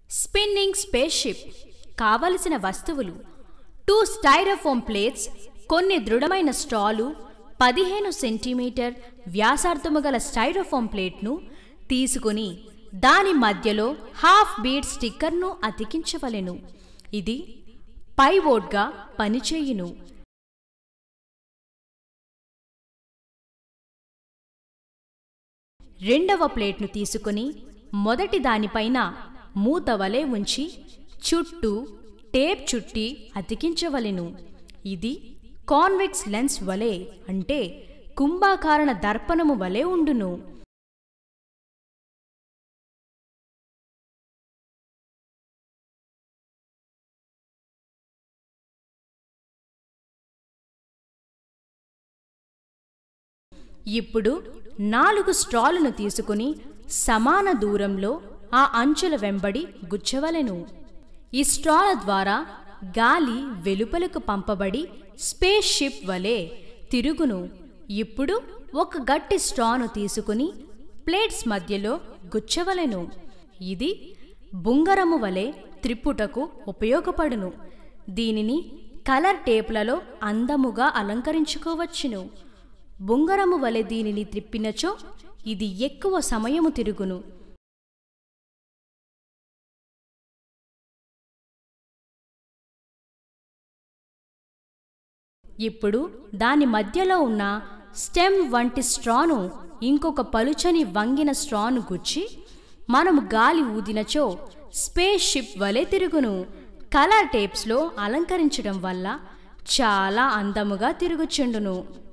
spinning space ship కావలసిన వస్తువులు two Styrofoam plates కొన్ని దృఢమైన స్ట్రాలు పదిహేను సెంటీమీటర్ వ్యాసార్థము గల స్టైరోఫోమ్ ప్లేట్ను తీసుకుని దాని మధ్యలో హాఫ్ బీట్ స్టిక్కర్ను అతికించవలెను ఇది పైవోడ్గా పనిచేయును రెండవ ప్లేట్ను తీసుకుని మొదటి దానిపైన మూత వలె ఉంచి చుట్టూ టేప్ చుట్టి అతికించవలెను ఇది కాన్వెక్స్ లెన్స్ వలె అంటే కుంభాకారణ దర్పణము వలె ఉండును ఇప్పుడు నాలుగు స్ట్రాలను తీసుకుని సమాన దూరంలో ఆ అంచుల వెంబడి గుచ్చవలెను ఈ స్ట్రాల ద్వారా గాలి వెలుపలకు పంపబడి స్పేస్ షిప్ వలె తిరుగును ఇప్పుడు ఒక గట్టి స్ట్రాను తీసుకుని ప్లేట్స్ మధ్యలో గుచ్చవలెను ఇది బుంగరము వలె త్రిప్పుటకు ఉపయోగపడును దీనిని కలర్ టేప్లలో అందముగా అలంకరించుకోవచ్చును బుంగరము వలె దీనిని త్రిప్పినచో ఇది ఎక్కువ సమయము తిరుగును ఇప్పుడు దాని మధ్యలో ఉన్న స్టెమ్ వంటి స్ట్రాను ఇంకొక పలుచని వంగిన స్ట్రాను గుచ్చి మనము గాలి ఊదినచో స్పేస్ షిప్ వలె తిరుగును కలర్ టేప్స్లో అలంకరించడం వల్ల చాలా అందముగా తిరుగుచుండును